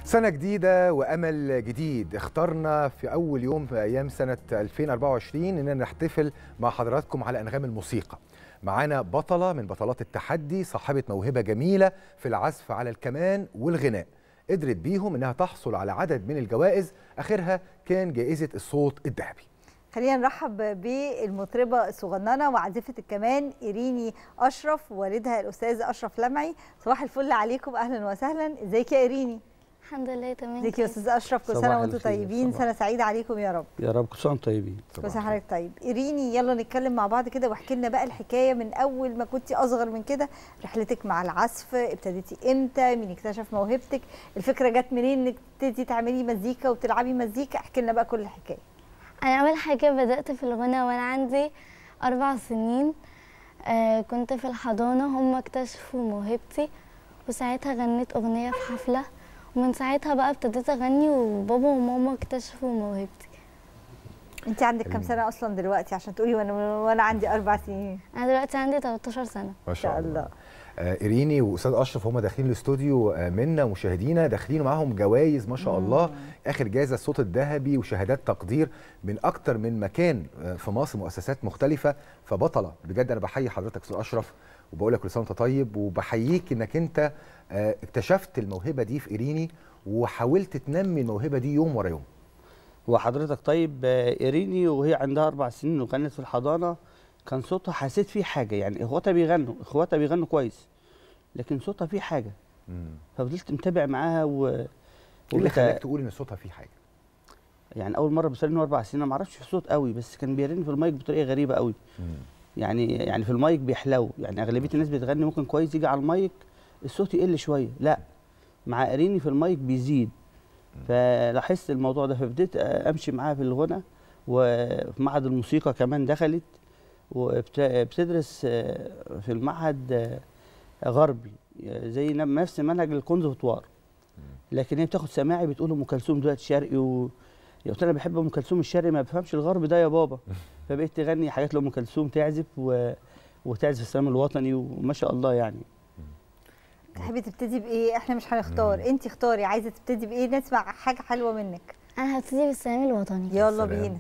سنة جديدة وأمل جديد اخترنا في أول يوم في أيام سنة 2024 إننا نحتفل مع حضراتكم على أنغام الموسيقى معانا بطلة من بطلات التحدي صاحبة موهبة جميلة في العزف على الكمان والغناء قدرت بيهم إنها تحصل على عدد من الجوائز آخرها كان جائزة الصوت الذهبي خلينا نرحب بالمطربة الصغننة وعازفة الكمان إيريني أشرف ووالدها الأستاذ أشرف لمعي صباح الفل عليكم أهلا وسهلا ازيك يا إيريني الحمد لله تمام ازيك يا أستاذ أشرف كل صباح سنة وأنتم الخير، طيبين صباح. سنة سعيدة عليكم يا رب يا رب كل سنه وانتم طيبين كل سنة حضرتك طيب إيريني يلا نتكلم مع بعض كده واحكي لنا بقى الحكاية من أول ما كنتي أصغر من كده رحلتك مع العزف ابتديتي إمتى مين اكتشف موهبتك الفكرة جت منين إنك تبتدي تعملي مزيكا وتلعبي مزيكا احكي لنا بقى كل الحكاية انا اول حاجه بدات في الغنى وانا عندي اربع سنين آه كنت في الحضانه هم اكتشفوا موهبتي وساعتها غنيت اغنيه في حفله ومن ساعتها بقى ابتديت اغني وبابا وماما اكتشفوا موهبتي أنت عندك كام سنة أصلا دلوقتي عشان تقولي وأنا وأنا عندي أربع سنين انا دلوقتي عندي 13 سنه ما إن شاء الله آه، إيريني وأستاذ أشرف هم داخلين الاستوديو آه، منا مشاهدينا داخلين معاهم جوائز ما شاء الله آخر جائزة الصوت الذهبي وشهادات تقدير من أكتر من مكان آه، في مصر مؤسسات مختلفة فبطلة بجد أنا بحيي حضرتك أستاذ أشرف وبقول لك كل سنة وأنت طيب وبحييك إنك أنت آه، اكتشفت الموهبة دي في إيريني وحاولت تنمي الموهبة دي يوم ورا يوم وحضرتك طيب آه، ايريني وهي عندها اربع سنين وكانت في الحضانه كان صوتها حسيت فيه حاجه يعني اخواتها بيغنوا اخواتها بيغنوا كويس لكن صوتها فيه حاجه ففضلت متابع معاها و إيه اللي وبت- خلاك تقول إن صوتها فيه حاجة؟ يعني اول مره بسلم اربع سنين أنا ما اعرفش في الصوت قوي بس كان بيرن في المايك بطريقه غريبه قوي يعني يعني في المايك بيحلو يعني اغلبيه الناس بتغني ممكن كويس يجي على المايك الصوت يقل شويه لا مع اريني في المايك بيزيد فلاحظت الموضوع ده فبديت امشي معاها في الغنى وفي معهد الموسيقى كمان دخلت وبتدرس في المعهد آه، غربي زي ن- نفس منهج الكونسرفتوار لكن هي بتاخد سماعي بتقول ام كلثوم دلوقتي شرقي و قلت لها انا بحب ام كلثوم الشرقي ما بفهمش الغرب ده يا بابا فبقيت تغني حاجات لام كلثوم تعزف و... وتعزف السلام الوطني وما شاء الله يعني تحبي تبتدي بايه احنا مش هنختار انت اختاري عايزه تبتدي بايه نسمع حاجه حلوه منك انا هبتدي بالسلام الوطني يلا سلام. بينا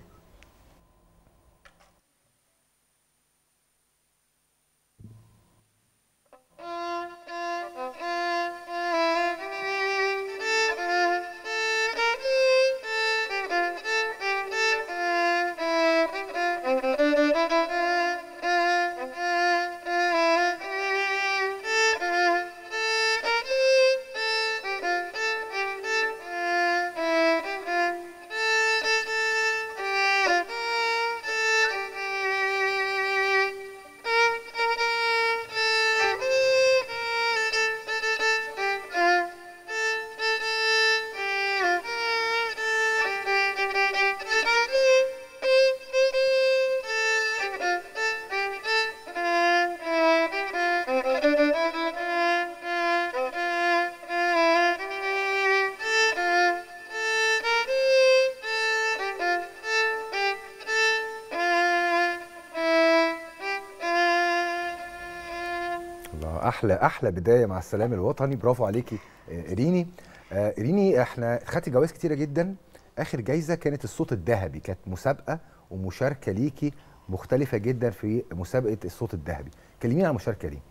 الله احلى احلى بدايه مع السلام الوطني برافو عليكي آه، ايريني آه، ايريني احنا خدتي جوائز كتيره جدا اخر جايزه كانت الصوت الذهبي كانت مسابقه ومشاركه ليكي مختلفه جدا في مسابقه الصوت الذهبي كلمينا عن المشاركه دي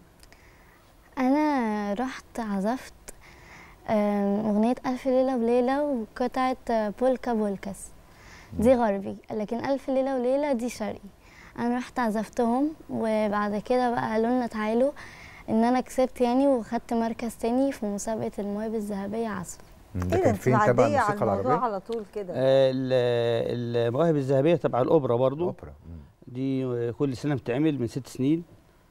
انا رحت عزفت آم، اغنيه الف ليله وليله وقطعه آه، بولكا بولكاس دي غربي لكن الف ليله وليله دي شرقي انا رحت عزفتهم وبعد كده بقى قالوا لنا تعالوا ان انا كسبت يعني وخدت مركز تاني في مسابقه المواهب الذهبيه عزف مم، ايه ده انت تبع معديه على الموسيقى الموضوع العربيه على طول كده آه، ال- المواهب الذهبيه تبع الاوبرا برضو اوبرا مم. دي كل سنه بتعمل من ست سنين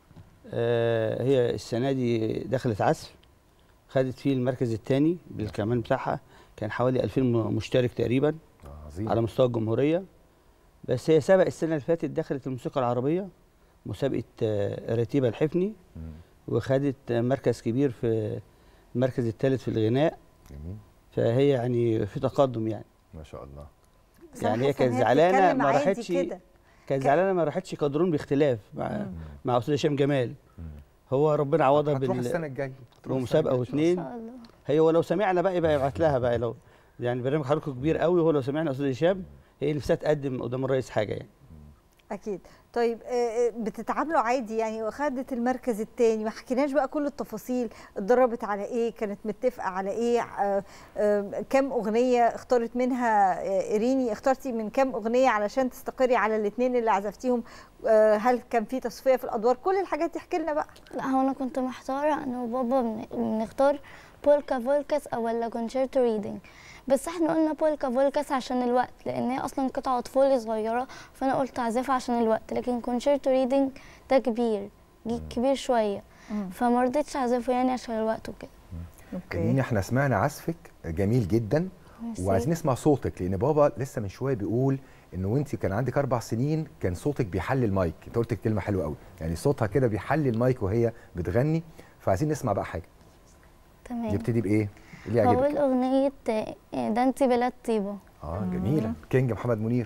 آه، هي السنه دي دخلت عزف خدت فيه المركز الثاني بالكمان بتاعها كان حوالي 2000 م- مشترك تقريبا آه، عظيم على مستوى الجمهوريه بس هي سبق السنه اللي فاتت دخلت الموسيقى العربيه مسابقه آه، رتيبه الحفني مم، وخدت آه، مركز كبير في المركز الثالث في الغناء جميل فهي يعني في تقدم يعني ما شاء الله بس أنا يعني هي حاسة إن كانت زعلانه بتتكلم ما عادي راحتش كده. كانت زعلانه ما راحتش قدرون باختلاف مع مم. مع استاذ هشام جمال مم. هو ربنا عوضها هتروح بال السنه الجايه هتروح بمسابقه السنة الجاية إن شاء ان واثنين شاء الله هي ولو سمعنا بقى يبقى يبعت لها بقى لو يعني برنامج حضرتك كبير قوي هو لو سمعنا استاذ هشام هي نفسها تقدم قدام الرئيس حاجه يعني اكيد طيب آه، آه، بتتعاملوا عادي يعني واخدت المركز الثاني ما حكيناش بقى كل التفاصيل اتدربت على ايه كانت متفقه على ايه آه، آه، كم اغنيه اختارت منها آه، ايريني اخترتي من كم اغنيه علشان تستقري على الاثنين اللي عزفتيهم آه، هل كان في تصفيه في الادوار كل الحاجات دي احكي لنا بقى لا هو انا كنت محتاره انا وبابا بن- بنختار بولكا فولكاس او ولا كونشيرتو ريدنج بس احنا قلنا بولكا فولكاس عشان الوقت لان هي اصلا قطعه اطفالي صغيره فانا قلت اعزفها عشان الوقت لكن كونشيرتو ريدنج ده كبير جي- كبير شويه فما رضيتش اعزفه يعني عشان الوقت وكده كريمين احنا سمعنا عزفك جميل جدا ميرسي. وعايزين نسمع صوتك لان بابا لسه من شويه بيقول انه وانت كان عندك اربع سنين كان صوتك بيحلي المايك انت قلت كلمه حلوه قوي يعني صوتها كده بيحلي المايك وهي بتغني فعايزين نسمع بقى حاجه تمام نبتدي بايه اللي هقول يعجبك اغنيه آه، ده انت بلاد طيبه اه جميله كينج محمد منير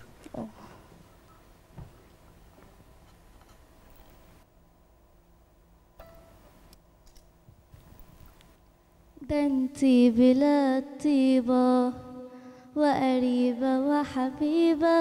ده انتي بلاد طيبة وقريبة وحبيبة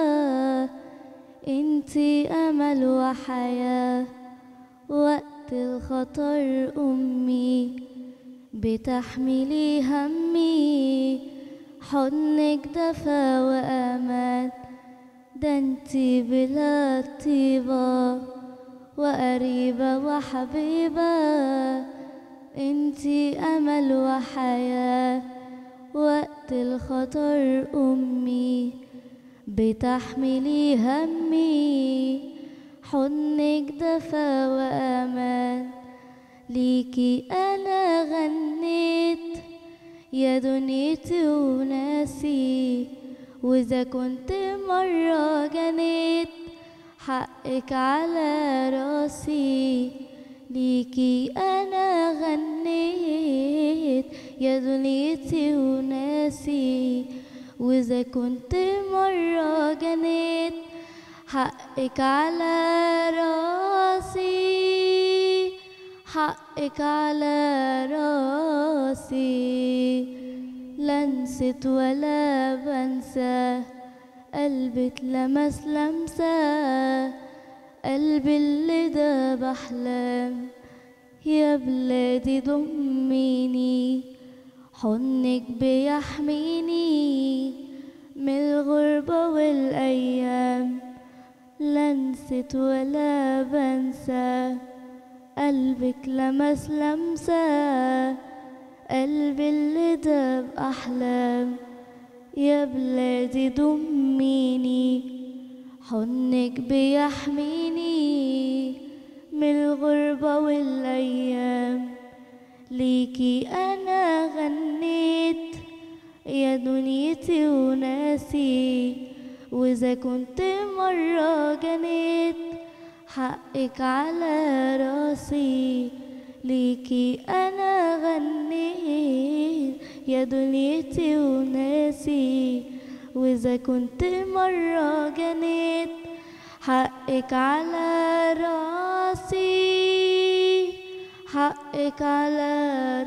انتي أمل وحياة وقت الخطر أمي بتحملي همي حضنك دفا وأمان ده انتي بلاد طيبة وقريبة وحبيبة انتي امل وحياه وقت الخطر امي بتحملي همي حضنك دفا وامان ليكي انا غنيت يا دنيتي وناسي واذا كنت مره جنيت حقك على راسي ليكي انا غنيت يا دنيتي وناسي واذا كنت مره جنيت حقك على راسي حقك على راسي لا نسيت ولا بنسى قلبي اتلمس لمسه قلبي اللي ده بحلم يا بلادي ضميني حضنك بيحميني من الغربة والأيام لا نسيت ولا بنسى قلبك لمس لمسة قلبي اللي ده بأحلام يا بلادي ضميني حضنك بيحميني من الغربة والأيام ليكي أنا غنيت يا دنيتي وناسي وإذا كنت مرة جنيت حقك على راسي ليكي أنا غنيت يا دنيتي وناسي وإذا كنت مرة جنيت حقك على راسي حقك على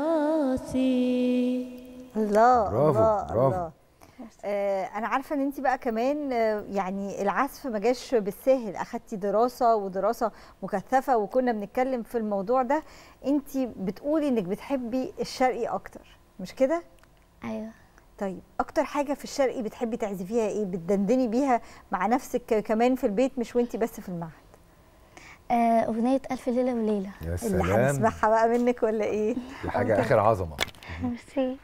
راسي الله برافو، الله برافو. الله آه انا عارفه ان انت بقى كمان آه يعني العزف ما جاش بالساهل اخدتي دراسه ودراسه مكثفه وكنا بنتكلم في الموضوع ده انت بتقولي انك بتحبي الشرقي اكتر مش كده ايوه طيب اكتر حاجه في الشرقي بتحبي تعزفيها ايه بتدندني بيها مع نفسك كمان في البيت مش وانت بس في المعهد آه، اغنيه الف ليله وليله يا اللي سلام هنسمعها بقى منك ولا ايه دي حاجه اخر عظمه ميرسي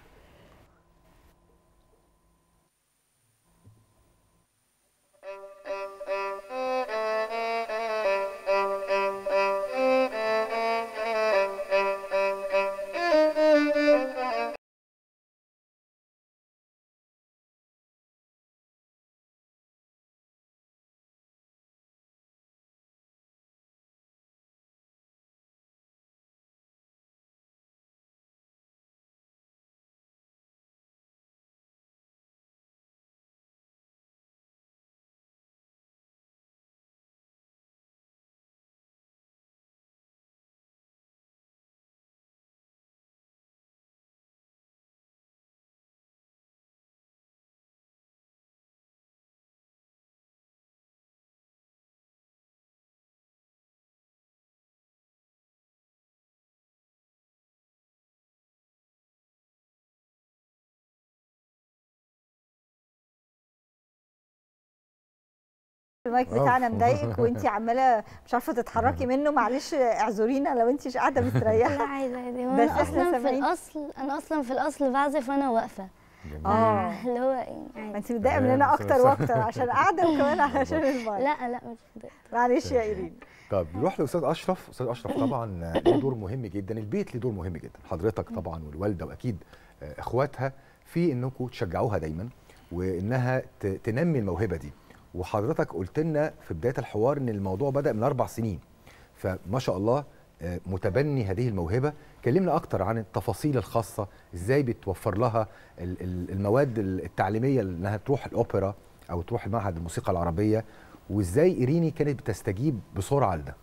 المايك بتاعنا مضايقك وانت عماله مش عارفه تتحركي منه معلش اعذرينا لو انت مش قاعده لا مستريحه عادي عادي هو بس انا إحنا اصلا في سامعين. الاصل انا اصلا في الاصل بعزف وانا واقفه اه اللي هو يعني ما عادي انت متضايقه تمام، مننا بس- اكتر واكتر عشان قاعده وكمان علشان المايك لا لا مش متضايقة. معلش يا ايرين طب نروح لاستاذ اشرف استاذ اشرف طبعا ليه دور مهم جدا البيت ليه دور مهم جدا حضرتك طبعا والوالده واكيد آه، اخواتها في انكم تشجعوها دايما وانها ت- تنمي الموهبه دي وحضرتك قلت لنا في بدايه الحوار ان الموضوع بدا من اربع سنين فما شاء الله آه، متبني هذه الموهبه كلمنا اكتر عن التفاصيل الخاصه ازاي بتوفر لها ال- ال- المواد التعليميه انها تروح الاوبرا او تروح معهد الموسيقى العربيه وازاي ايريني كانت بتستجيب بسرعه لده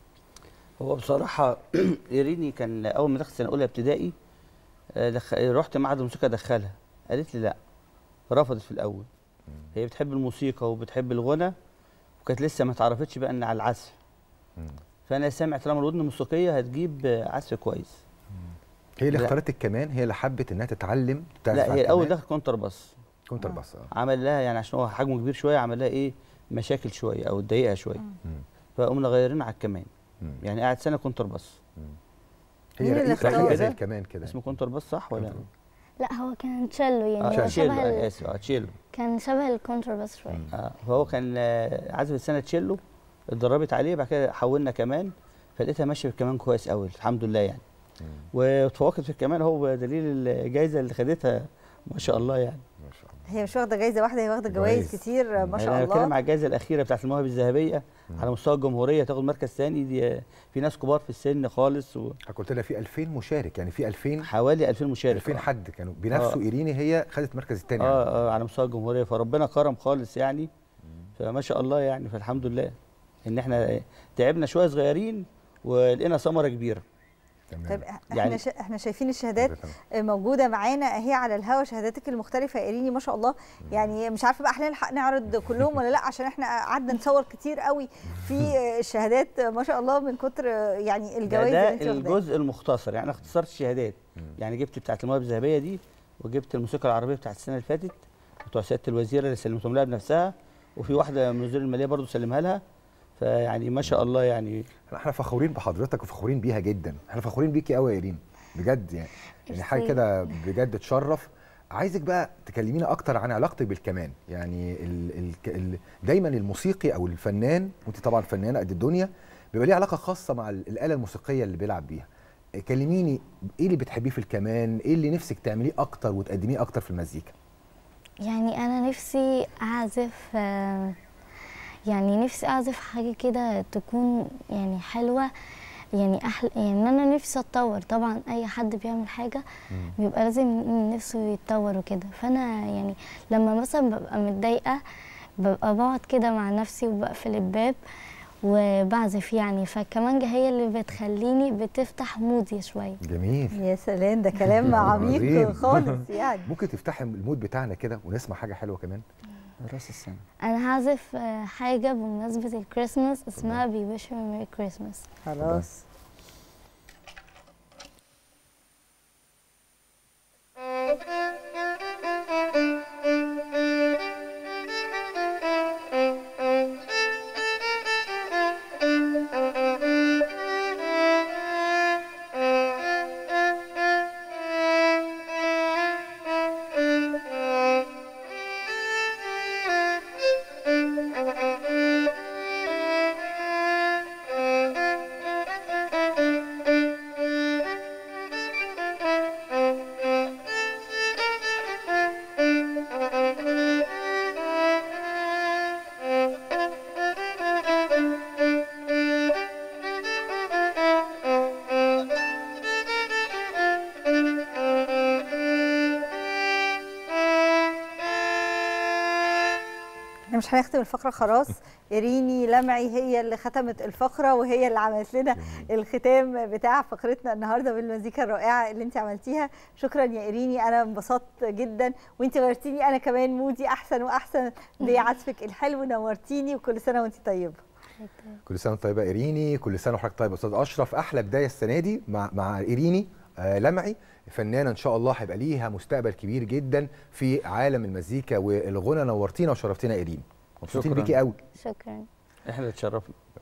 هو بصراحة إيريني كان أول ما دخلت سنة أولى ابتدائي آه، دخ... رحت معهد الموسيقى أدخلها قالت لي لا رفضت في الأول هي بتحب الموسيقى وبتحب الغنى وكانت لسه ما اتعرفتش بقى إن على العزف فأنا سامع طالما الودن موسيقية هتجيب آه، عزف كويس هي اللي لا. اختارتك كمان هي اللي حبت انها تتعلم تعزف لا على هي الأول الكمان. دخلت كونتر باس كونتر باس اه عمل لها يعني عشان هو حجمه كبير شوية عمل لها إيه مشاكل شوية أو اتضايقها شوية فقمنا غيرين على الكمان مم. يعني قاعد سنة كونتر باس هي مين اللي رقيقه اختار رقيقه ده؟ زي الكمان كده اسمه كونتر باس صح ولا لا هو كان تشيلو يعني اه هو تشيلو شبه انا ال... اسف اه تشيلو كان شبه الكونترباس شويه اه فهو كان آه، عازف السنه تشيلو اتدربت عليه بعد كده حولنا كمان فلقيتها ماشيه في الكمان كويس قوي الحمد لله يعني وتفوقت في الكمان هو دليل الجائزه اللي خدتها ما شاء الله يعني ما شاء الله هي مش واخده جايزه واحده هي واخده جوائز جوائز. كتير ما شاء انا بتكلم الله على الجائزه الاخيره بتاعت المواهب الذهبيه على مستوى الجمهوريه تاخد مركز ثاني دي آه، في ناس كبار في السن خالص حضرتك قلت لها في 2000 مشارك يعني في 2000 وحوالي 2000 مشارك 2000 آه. حد كانوا بنفسه آه. ايريني هي خدت المركز الثاني اه اه على مستوى الجمهوريه فربنا كرم خالص يعني فما شاء الله يعني فالحمد لله ان احنا تعبنا شويه صغيرين ولقينا ثمره كبيره طيب احنا يعني- شا... احنا شايفين الشهادات موجوده معانا اهي على الهوا شهاداتك المختلفه يا ايريني ما شاء الله يعني مش عارفه بقى احنا نلحق نعرض كلهم ولا لا عشان احنا قعدنا نصور كتير قوي في الشهادات ما شاء الله من كتر يعني ده, الجوائز ده اللي انت واخداها الجزء المختصر يعني انا اختصرت الشهادات يعني جبت بتاعت المواهب الذهبيه دي وجبت الموسيقى العربيه بتاعت السنه اللي فاتت بتوع سياده الوزيره اللي سلمتهم لها بنفسها وفي واحده من وزير الماليه برضو سلمها لها فيعني ما شاء الله يعني احنا فخورين بحضرتك وفخورين بيها جدا احنا فخورين بيكي قوي يا ايرين بجد يعني يعني حاجه ميرسي. كده بجد تشرف عايزك بقى تكلمينا اكتر عن علاقتك بالكمان يعني ال ال ال دايما الموسيقي او الفنان وانت طبعا فنانه قد الدنيا بيبقى ليه علاقه خاصه مع ال- الاله الموسيقيه اللي بيلعب بيها كلميني ايه اللي بتحبيه في الكمان ايه اللي نفسك تعمليه اكتر وتقدميه اكتر في المزيكا يعني انا نفسي اعزف آه، يعني نفسي اعزف حاجه كده تكون يعني حلوه يعني احلى يعني انا نفسي اتطور طبعا اي حد بيعمل حاجه بيبقى لازم نفسه يتطور وكده فانا يعني لما مثلا ببقى متضايقه ببقى بقعد كده مع نفسي وبقفل الباب وبعزف يعني فالكمانجة هي اللي بتخليني بتفتح مودي شويه جميل يا سلام ده كلام عميق عظيم. خالص يعني ممكن تفتحي المود بتاعنا كده ونسمع حاجه حلوه كمان راس السنه انا هعزف آه، حاجه بمناسبه الكريسماس اسمها بي ويش ميري كريسماس خلاص احنا مش هنختم الفقره خلاص إيريني لمعي هي اللي ختمت الفقره وهي اللي عملت لنا الختام بتاع فقرتنا النهارده بالمزيكا الرائعه اللي انت عملتيها شكرا يا إيريني انا انبسطت جدا وانت غيرتيني انا كمان مودي احسن واحسن بعزفك الحلو نورتيني وكل سنه وانت طيبه كل سنه وانت طيبه ايريني كل سنه وحضرتك طيب يا استاذ اشرف احلى بدايه السنه دي مع مع ايريني آه لمعي فنانه ان شاء الله هيبقى ليها مستقبل كبير جدا في عالم المزيكا والغنى نورتينا وشرفتينا ايريني مبسوطين شكراً. بيكي قوي شكرا احنا اللي اتشرفنا